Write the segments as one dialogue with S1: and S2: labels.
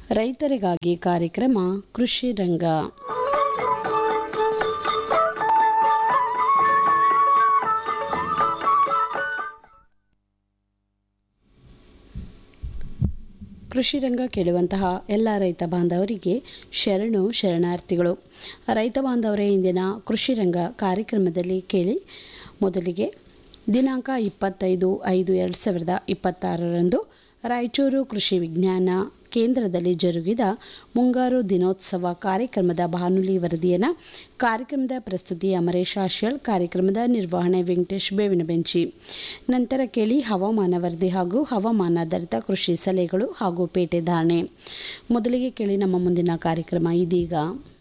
S1: ರೈತರಿಗಾಗಿ ಕಾರ್ಯಕ್ರಮ ಕೃಷಿ ರಂಗ ಕೃಷಿ ರಂಗ ಕೇಳುವಂತಹ ಎಲ್ಲ ರೈತ ಬಾಂಧವರಿಗೆ ಶರಣು ಶರಣಾರ್ಥಿಗಳು ರೈತ ಬಾಂಧವರೇ ಇಂದಿನ ಕೃಷಿ ರಂಗ ಕಾರ್ಯಕ್ರಮದಲ್ಲಿ ಕೇಳಿ ಮೊದಲಿಗೆ ದಿನಾಂಕ ಇಪ್ಪತ್ತೈದು ಐದು ಎರಡು ಸಾವಿರದ ಇಪ್ಪತ್ತಾರರಂದು ರಾಯಚೂರು ಕೃಷಿ ವಿಜ್ಞಾನ ಕೇಂದ್ರದಲ್ಲಿ ಜರುಗಿದ ಮುಂಗಾರು ದಿನೋತ್ಸವ ಕಾರ್ಯಕ್ರಮದ ಬಾನುಲಿ ವರದಿಯನ್ನು ಕಾರ್ಯಕ್ರಮದ ಪ್ರಸ್ತುತಿ ಅಮರೇಶ್ ಆಶ್ಯಳ್ ಕಾರ್ಯಕ್ರಮದ ನಿರ್ವಹಣೆ ವೆಂಕಟೇಶ್ ಬೇವಿನ ಬೆಂಚಿ ನಂತರ ಕೇಳಿ ಹವಾಮಾನ ವರದಿ ಹಾಗೂ ಹವಾಮಾನಾಧಾರಿತ ಕೃಷಿ ಸಲಹೆಗಳು ಹಾಗೂ ಪೇಟೆ ಧಾರಣೆ ಮೊದಲಿಗೆ ಕೇಳಿ ನಮ್ಮ ಮುಂದಿನ ಕಾರ್ಯಕ್ರಮ ಇದೀಗ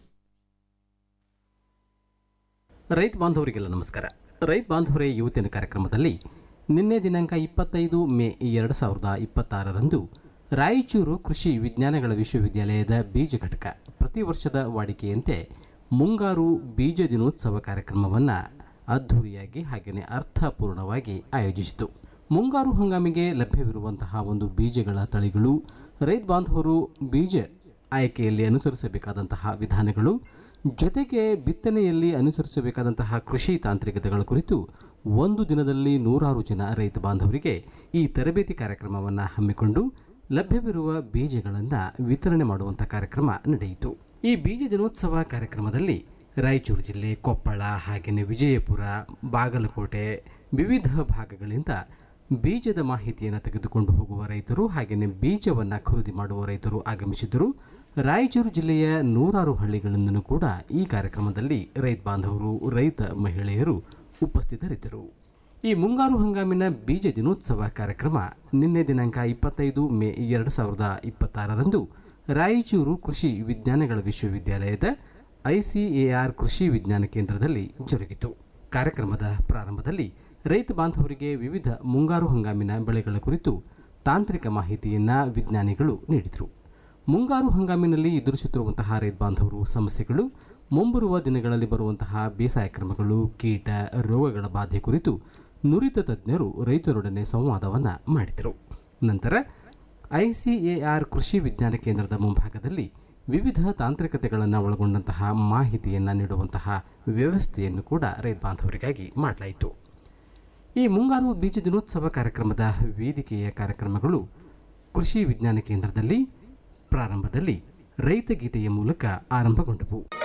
S2: ರೈತ ಬಾಂಧವರಿಗೆಲ್ಲ ನಮಸ್ಕಾರ ರೈತ ಬಾಂಧವರೇ ಇವತ್ತಿನ ಕಾರ್ಯಕ್ರಮದಲ್ಲಿ ನಿನ್ನೆ ದಿನಾಂಕ ಇಪ್ಪತ್ತೈದು ಮೇ ಎರಡು ಸಾವಿರದ ಇಪ್ಪತ್ತಾರರಂದು ರಾಯಚೂರು ಕೃಷಿ ವಿಜ್ಞಾನಗಳ ವಿಶ್ವವಿದ್ಯಾಲಯದ ಬೀಜ ಘಟಕ ಪ್ರತಿ ವರ್ಷದ ವಾಡಿಕೆಯಂತೆ ಮುಂಗಾರು ಬೀಜ ದಿನೋತ್ಸವ ಕಾರ್ಯಕ್ರಮವನ್ನು ಅದ್ಧೂರಿಯಾಗಿ ಹಾಗೆಯೇ ಅರ್ಥಪೂರ್ಣವಾಗಿ ಆಯೋಜಿಸಿತು ಮುಂಗಾರು ಹಂಗಾಮಿಗೆ ಲಭ್ಯವಿರುವಂತಹ ಒಂದು ಬೀಜಗಳ ತಳಿಗಳು ರೈತ ಬಾಂಧವರು ಬೀಜ ಆಯ್ಕೆಯಲ್ಲಿ ಅನುಸರಿಸಬೇಕಾದಂತಹ ವಿಧಾನಗಳು ಜೊತೆಗೆ ಬಿತ್ತನೆಯಲ್ಲಿ ಅನುಸರಿಸಬೇಕಾದಂತಹ ಕೃಷಿ ತಾಂತ್ರಿಕತೆಗಳ ಕುರಿತು ಒಂದು ದಿನದಲ್ಲಿ ನೂರಾರು ಜನ ರೈತ ಬಾಂಧವರಿಗೆ ಈ ತರಬೇತಿ ಕಾರ್ಯಕ್ರಮವನ್ನು ಹಮ್ಮಿಕೊಂಡು ಲಭ್ಯವಿರುವ ಬೀಜಗಳನ್ನು ವಿತರಣೆ ಮಾಡುವಂಥ ಕಾರ್ಯಕ್ರಮ ನಡೆಯಿತು ಈ ಬೀಜ ದಿನೋತ್ಸವ ಕಾರ್ಯಕ್ರಮದಲ್ಲಿ ರಾಯಚೂರು ಜಿಲ್ಲೆ ಕೊಪ್ಪಳ ಹಾಗೆಯೇ ವಿಜಯಪುರ ಬಾಗಲಕೋಟೆ ವಿವಿಧ ಭಾಗಗಳಿಂದ ಬೀಜದ ಮಾಹಿತಿಯನ್ನು ತೆಗೆದುಕೊಂಡು ಹೋಗುವ ರೈತರು ಹಾಗೆಯೇ ಬೀಜವನ್ನು ಖರೀದಿ ಮಾಡುವ ರೈತರು ಆಗಮಿಸಿದ್ದರು ರಾಯಚೂರು ಜಿಲ್ಲೆಯ ನೂರಾರು ಹಳ್ಳಿಗಳಿಂದಲೂ ಕೂಡ ಈ ಕಾರ್ಯಕ್ರಮದಲ್ಲಿ ರೈತ ಬಾಂಧವರು ರೈತ ಮಹಿಳೆಯರು ಉಪಸ್ಥಿತರಿದ್ದರು ಈ ಮುಂಗಾರು ಹಂಗಾಮಿನ ಬೀಜ ದಿನೋತ್ಸವ ಕಾರ್ಯಕ್ರಮ ನಿನ್ನೆ ದಿನಾಂಕ ಇಪ್ಪತ್ತೈದು ಮೇ ಎರಡು ಸಾವಿರದ ಇಪ್ಪತ್ತಾರರಂದು ರಾಯಚೂರು ಕೃಷಿ ವಿಜ್ಞಾನಗಳ ವಿಶ್ವವಿದ್ಯಾಲಯದ ಐಸಿಎಆರ್ ಕೃಷಿ ವಿಜ್ಞಾನ ಕೇಂದ್ರದಲ್ಲಿ ಜರುಗಿತು ಕಾರ್ಯಕ್ರಮದ ಪ್ರಾರಂಭದಲ್ಲಿ ರೈತ ಬಾಂಧವರಿಗೆ ವಿವಿಧ ಮುಂಗಾರು ಹಂಗಾಮಿನ ಬೆಳೆಗಳ ಕುರಿತು ತಾಂತ್ರಿಕ ಮಾಹಿತಿಯನ್ನು ವಿಜ್ಞಾನಿಗಳು ನೀಡಿದರು ಮುಂಗಾರು ಹಂಗಾಮಿನಲ್ಲಿ ಎದುರಿಸುತ್ತಿರುವಂತಹ ರೈತ ಬಾಂಧವರು ಸಮಸ್ಯೆಗಳು ಮುಂಬರುವ ದಿನಗಳಲ್ಲಿ ಬರುವಂತಹ ಬೇಸಾಯ ಕ್ರಮಗಳು ಕೀಟ ರೋಗಗಳ ಬಾಧೆ ಕುರಿತು ನುರಿತ ತಜ್ಞರು ರೈತರೊಡನೆ ಸಂವಾದವನ್ನು ಮಾಡಿದರು ನಂತರ ಐಸಿಎಆರ್ ಕೃಷಿ ವಿಜ್ಞಾನ ಕೇಂದ್ರದ ಮುಂಭಾಗದಲ್ಲಿ ವಿವಿಧ ತಾಂತ್ರಿಕತೆಗಳನ್ನು ಒಳಗೊಂಡಂತಹ ಮಾಹಿತಿಯನ್ನು ನೀಡುವಂತಹ ವ್ಯವಸ್ಥೆಯನ್ನು ಕೂಡ ರೈತ ಬಾಂಧವರಿಗಾಗಿ ಮಾಡಲಾಯಿತು ಈ ಮುಂಗಾರು ಬೀಜ ದಿನೋತ್ಸವ ಕಾರ್ಯಕ್ರಮದ ವೇದಿಕೆಯ ಕಾರ್ಯಕ್ರಮಗಳು ಕೃಷಿ ವಿಜ್ಞಾನ ಕೇಂದ್ರದಲ್ಲಿ ಪ್ರಾರಂಭದಲ್ಲಿ ರೈತ ಗೀತೆಯ ಮೂಲಕ ಆರಂಭಗೊಂಡವು